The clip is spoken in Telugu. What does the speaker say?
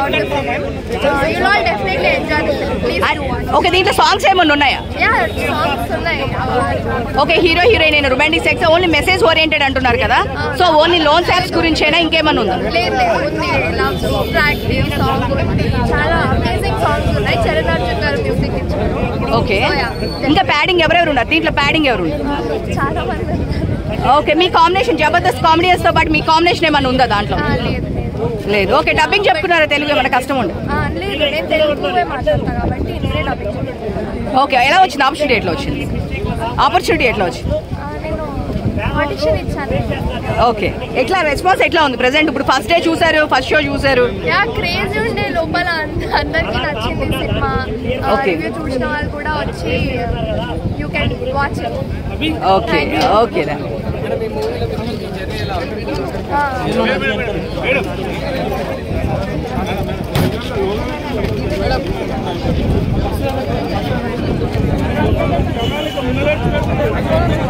about the film. Uh, you'll all definitely enjoy the film. Please do watch. Okay దీంట్లో సాంగ్స్ ఏమన్నా ఉన్నాయా Yeah, songs ఉన్నాయి. Uh, ఓకే హీరో హీరోయిన్ అయిన romantic sex only message oriented అంటున్నారు కదా సో ఓన్లీ లోన్స్ యాప్స్ గురించేనా ఇంకేమన్నా ఉందా లేదు లేదు ఉంది లవ్ ప్రాక్టీవ్ సాంగ్ ఉంది చాలా అమేజింగ్ సాంగ్స్ ఉన్నాయి చరణ్ అర్జున్ గారు మ్యూజిక్ ఇచ్చారు ఓకే Oh, yeah. ఇంకా ప్యాడింగ్ ఎవరెవరు ఉన్నారు దీంట్లో ప్యాడింగ్ ఎవరు ఉన్నారు చాలా మంది ఉన్నారు. ఓకే మీ కాంబినేషన్ జబర్దస్త్ కామెడియన్స్ తో పాటు మీ కాంబినేషన్ ఏమన్నా ఉందా దాంట్లో ఆ, లేదు లేదు లేదు ఓకే డబ్బింగ్ చెప్పుకున్నారా తెలుగు ఏమైనా కష్టం ఉండు ఆ, లేదు నేను తెలుగువే మాట్లాడతా కాబట్టి నేనే డబ్బింగ్ చెప్తాను ఓకే ఎలా వచ్చింది ఆపర్చునిటీ ఎట్లా వచ్చింది ఆపర్చునిటీ ఎట్లా వచ్చింది నేను ఆడిషన్ ఇచ్చాను ఓకే ఎట్లా రెస్పాన్స్ ఎట్లా ఉంది ప్రెసెంట్ ఇప్పుడు ఫస్ట్ డే చూసారు ఫస్ట్ షో చూసారు యా క్రేజీ ఉండే లోపల అంద- అందరికీ నచ్చింది సినిమా Okay. రివ్యూ చూసిన వాళ్ళు కూడా వచ్చి you can watch okay okay రా